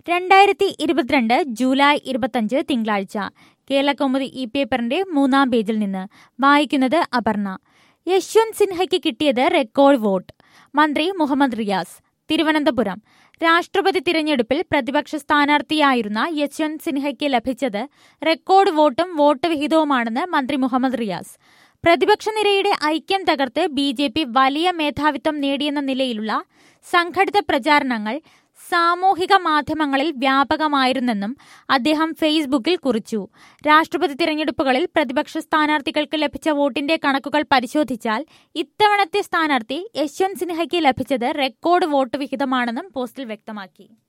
രണ്ടായിരത്തി ഇരുപത്തിരണ്ട് ജൂലൈ ഇരുപത്തഞ്ച് തിങ്കളാഴ്ച കേരളകൗമുദി ഈ പേപ്പറിന്റെ മൂന്നാം പേജിൽ നിന്ന് വായിക്കുന്നത് അപർണ യശ്വന്ത് സിൻഹയ്ക്ക് കിട്ടിയത് റെക്കോർഡ് വോട്ട് മന്ത്രി മുഹമ്മദ് റിയാസ് തിരുവനന്തപുരം രാഷ്ട്രപതി തിരഞ്ഞെടുപ്പിൽ പ്രതിപക്ഷ സ്ഥാനാർത്ഥിയായിരുന്ന യശ്വന്ത് സിൻഹയ്ക്ക് ലഭിച്ചത് റെക്കോർഡ് വോട്ടും വോട്ട് വിഹിതവുമാണെന്ന് മന്ത്രി മുഹമ്മദ് റിയാസ് പ്രതിപക്ഷ നിരയുടെ ഐക്യം തകർത്ത് ബി ജെ പി വലിയ മേധാവിത്വം നേടിയെന്ന നിലയിലുള്ള സംഘടിത പ്രചാരണങ്ങൾ സാമൂഹിക മാധ്യമങ്ങളിൽ വ്യാപകമായിരുന്നെന്നും അദ്ദേഹം ഫേസ്ബുക്കിൽ കുറിച്ചു രാഷ്ട്രപതി തിരഞ്ഞെടുപ്പുകളിൽ പ്രതിപക്ഷ സ്ഥാനാർത്ഥികൾക്ക് ലഭിച്ച വോട്ടിന്റെ കണക്കുകൾ പരിശോധിച്ചാൽ ഇത്തവണത്തെ സ്ഥാനാർത്ഥി യശ്വന്ത് സിൻഹയ്ക്ക് ലഭിച്ചത് റെക്കോർഡ് വോട്ട് വിഹിതമാണെന്നും പോസ്റ്റിൽ വ്യക്തമാക്കി